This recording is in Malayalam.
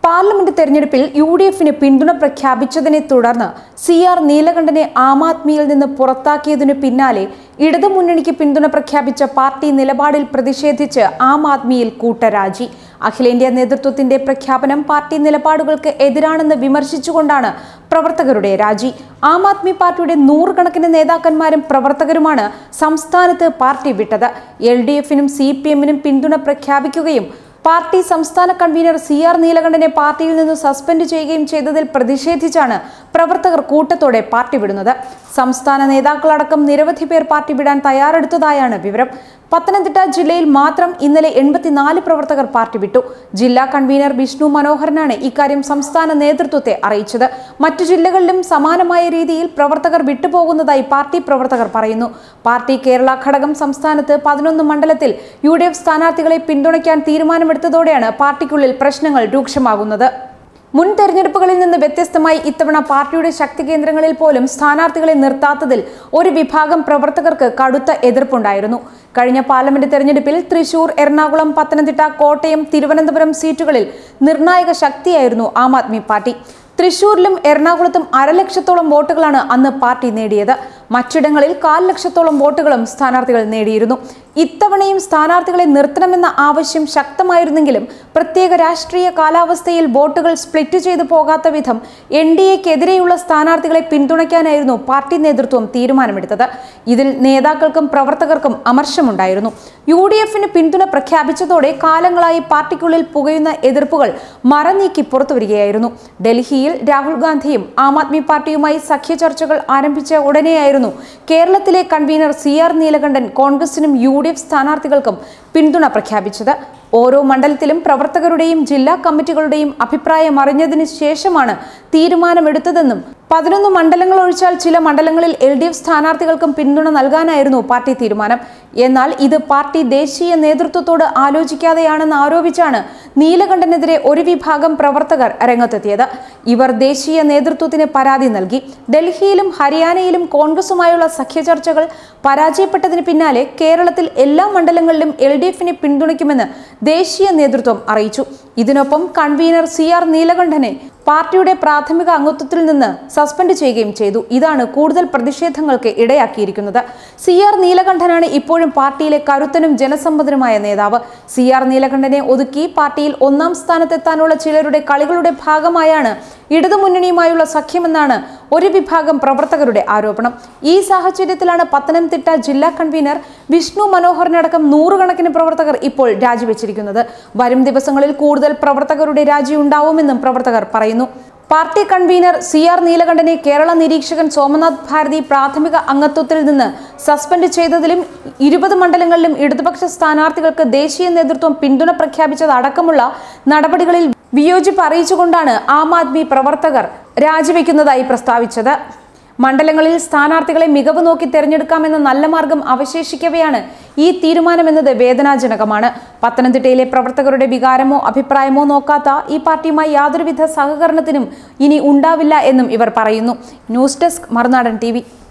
പാർലമെന്റ് തെരഞ്ഞെടുപ്പിൽ യു ഡി എഫിന് പിന്തുണ പ്രഖ്യാപിച്ചതിനെ തുടർന്ന് സി ആർ നീലകണ്ഠനെ ആം ആദ്മിയിൽ നിന്ന് പുറത്താക്കിയതിനു പിന്നാലെ ഇടതുമുന്നണിക്ക് പിന്തുണ പ്രഖ്യാപിച്ച പാർട്ടി നിലപാടിൽ പ്രതിഷേധിച്ച് ആം ആദ്മിയിൽ കൂട്ടരാജി അഖിലേന്ത്യാ നേതൃത്വത്തിന്റെ പ്രഖ്യാപനം പാർട്ടി നിലപാടുകൾക്ക് എതിരാണെന്ന് വിമർശിച്ചുകൊണ്ടാണ് പ്രവർത്തകരുടെ രാജി ആം ആദ്മി പാർട്ടിയുടെ നൂറുകണക്കിന് നേതാക്കന്മാരും പ്രവർത്തകരുമാണ് സംസ്ഥാനത്ത് പാർട്ടി വിട്ടത് എൽ ഡി എഫിനും സി പി എമ്മിനും പിന്തുണ പ്രഖ്യാപിക്കുകയും പാർട്ടി സംസ്ഥാന കൺവീനർ സി ആർ നീലകണ്ഠനെ പാർട്ടിയിൽ നിന്ന് സസ്പെൻഡ് ചെയ്യുകയും ചെയ്തതിൽ പ്രതിഷേധിച്ചാണ് പ്രവർത്തകർ കൂട്ടത്തോടെ പാർട്ടി വിടുന്നത് സംസ്ഥാന നേതാക്കളടക്കം നിരവധി പേർ പാർട്ടി വിടാൻ തയ്യാറെടുത്തതായാണ് വിവരം പത്തനംതിട്ട ജില്ലയിൽ മാത്രം ഇന്നലെ എൺപത്തിനാല് പ്രവർത്തകർ പാർട്ടി വിട്ടു ജില്ലാ കൺവീനർ വിഷ്ണു മനോഹരനാണ് ഇക്കാര്യം സംസ്ഥാന നേതൃത്വത്തെ അറിയിച്ചത് മറ്റു ജില്ലകളിലും സമാനമായ രീതിയിൽ പ്രവർത്തകർ വിട്ടുപോകുന്നതായി പാർട്ടി പ്രവർത്തകർ പറയുന്നു പാർട്ടി കേരള ഘടകം സംസ്ഥാനത്ത് പതിനൊന്ന് മണ്ഡലത്തിൽ യു ഡി എഫ് സ്ഥാനാർത്ഥികളെ പിന്തുണയ്ക്കാൻ തീരുമാനമെടുത്തതോടെയാണ് പാർട്ടിക്കുള്ളിൽ പ്രശ്നങ്ങൾ രൂക്ഷമാകുന്നത് മുൻ തെരഞ്ഞെടുപ്പുകളിൽ നിന്ന് വ്യത്യസ്തമായി ഇത്തവണ പാർട്ടിയുടെ ശക്തി കേന്ദ്രങ്ങളിൽ പോലും സ്ഥാനാർത്ഥികളെ നിർത്താത്തതിൽ ഒരു വിഭാഗം പ്രവർത്തകർക്ക് കടുത്ത എതിർപ്പുണ്ടായിരുന്നു കഴിഞ്ഞ പാർലമെന്റ് തെരഞ്ഞെടുപ്പിൽ തൃശൂർ എറണാകുളം പത്തനംതിട്ട കോട്ടയം തിരുവനന്തപുരം സീറ്റുകളിൽ നിർണായക ശക്തിയായിരുന്നു ആം ആദ്മി പാർട്ടി തൃശൂരിലും എറണാകുളത്തും അരലക്ഷത്തോളം വോട്ടുകളാണ് അന്ന് പാർട്ടി നേടിയത് മറ്റിടങ്ങളിൽ കാൽ ലക്ഷത്തോളം വോട്ടുകളും സ്ഥാനാർത്ഥികൾ നേടിയിരുന്നു ഇത്തവണയും സ്ഥാനാർത്ഥികളെ നിർത്തണമെന്ന ആവശ്യം ശക്തമായിരുന്നെങ്കിലും പ്രത്യേക രാഷ്ട്രീയ കാലാവസ്ഥയിൽ വോട്ടുകൾ സ്പ്ലിറ്റ് ചെയ്തു പോകാത്ത വിധം എൻ ഡി എക്കെതിരെയുള്ള സ്ഥാനാർത്ഥികളെ പിന്തുണയ്ക്കാനായിരുന്നു പാർട്ടി നേതൃത്വം തീരുമാനമെടുത്തത് ഇതിൽ നേതാക്കൾക്കും പ്രവർത്തകർക്കും അമർഷമുണ്ടായിരുന്നു യു ഡി എഫിന് പിന്തുണ പ്രഖ്യാപിച്ചതോടെ കാലങ്ങളായി പാർട്ടിക്കുള്ളിൽ പുകയുന്ന എതിർപ്പുകൾ മറനീക്കി പുറത്തുവരികയായിരുന്നു ഡൽഹിയിൽ രാഹുൽ ഗാന്ധിയും ആം ആദ്മി പാർട്ടിയുമായി സഖ്യ ചർച്ചകൾ ആരംഭിച്ച ഉടനെയായിരുന്നു കേരളത്തിലെ കൺവീനർ സി ആർ നീലകണ്ഠൻ കോൺഗ്രസിനും യു ഡി എഫ് സ്ഥാനാർത്ഥികൾക്കും പിന്തുണ പ്രഖ്യാപിച്ചത് ഓരോ മണ്ഡലത്തിലും പ്രവർത്തകരുടെയും ജില്ലാ കമ്മിറ്റികളുടെയും അഭിപ്രായം അറിഞ്ഞതിന് ശേഷമാണ് തീരുമാനമെടുത്തതെന്നും പതിനൊന്ന് മണ്ഡലങ്ങൾ ഒഴിച്ചാൽ ചില മണ്ഡലങ്ങളിൽ എൽ ഡി എഫ് സ്ഥാനാർത്ഥികൾക്കും പിന്തുണ നൽകാനായിരുന്നു പാർട്ടി തീരുമാനം എന്നാൽ ഇത് പാർട്ടി ദേശീയ നേതൃത്വത്തോട് ആലോചിക്കാതെയാണെന്ന് ആരോപിച്ചാണ് നീലകണ്ഠനെതിരെ ഒരു വിഭാഗം പ്രവർത്തകർ രംഗത്തെത്തിയത് ഇവർ ദേശീയ നേതൃത്വത്തിന് പരാതി നൽകി ഡൽഹിയിലും ഹരിയാനയിലും കോൺഗ്രസുമായുള്ള സഖ്യചർച്ചകൾ പരാജയപ്പെട്ടതിന് പിന്നാലെ കേരളത്തിൽ എല്ലാ മണ്ഡലങ്ങളിലും എൽ ഡി എഫിനെ പിന്തുണയ്ക്കുമെന്ന് ദേശീയ നേതൃത്വം അറിയിച്ചു ഇതിനൊപ്പം കൺവീനർ സി ആർ നീലകണ്ഠനെ പാർട്ടിയുടെ പ്രാഥമിക അംഗത്വത്തിൽ നിന്ന് സസ്പെൻഡ് ചെയ്യുകയും ചെയ്തു ഇതാണ് കൂടുതൽ പ്രതിഷേധങ്ങൾക്ക് ഇടയാക്കിയിരിക്കുന്നത് സി ആർ നീലകണ്ഠനാണ് ഇപ്പോഴും പാർട്ടിയിലെ കരുത്തനും ജനസമ്മതനുമായ നേതാവ് സി ആർ നീലകണ്ഠനെ ഒതുക്കി പാർട്ടിയിൽ ഒന്നാം സ്ഥാനത്തെത്താനുള്ള ചിലരുടെ കളികളുടെ ഭാഗമായാണ് ഇടതുമുന്നണിയുമായുള്ള സഖ്യമെന്നാണ് ഒരു വിഭാഗം പ്രവർത്തകരുടെ ആരോപണം ഈ സാഹചര്യത്തിലാണ് പത്തനംതിട്ട ജില്ലാ കൺവീനർ വിഷ്ണു മനോഹറിനടക്കം നൂറുകണക്കിന് പ്രവർത്തകർ ഇപ്പോൾ രാജിവെച്ചിരിക്കുന്നത് വരും ദിവസങ്ങളിൽ കൂടുതൽ പ്രവർത്തകരുടെ രാജി ഉണ്ടാവുമെന്നും പ്രവർത്തകർ പറയുന്നു പാർട്ടി കൺവീനർ സി ആർ നീലകണ്ഠനെ കേരള നിരീക്ഷകൻ സോമനാഥ് ഭാരതി പ്രാഥമിക അംഗത്വത്തിൽ നിന്ന് സസ്പെൻഡ് ചെയ്തതിലും ഇരുപത് മണ്ഡലങ്ങളിലും ഇടതുപക്ഷ സ്ഥാനാർത്ഥികൾക്ക് ദേശീയ നേതൃത്വം പിന്തുണ പ്രഖ്യാപിച്ചതടക്കമുള്ള നടപടികളിൽ വിയോജിപ്പ് അറിയിച്ചുകൊണ്ടാണ് ആം ആദ്മി പ്രവർത്തകർ രാജിവെക്കുന്നതായി പ്രസ്താവിച്ചത് മണ്ഡലങ്ങളിൽ സ്ഥാനാർത്ഥികളെ മികവ് നോക്കി തെരഞ്ഞെടുക്കാമെന്ന നല്ല മാർഗം അവശേഷിക്കവെയാണ് ഈ തീരുമാനമെന്നത് വേദനാജനകമാണ് പത്തനംതിട്ടയിലെ പ്രവർത്തകരുടെ വികാരമോ അഭിപ്രായമോ നോക്കാത്ത ഈ പാർട്ടിയുമായി യാതൊരുവിധ സഹകരണത്തിനും ഇനി ഉണ്ടാവില്ല എന്നും ഇവർ പറയുന്നു ന്യൂസ് ഡെസ്ക് മറുനാടൻ ടി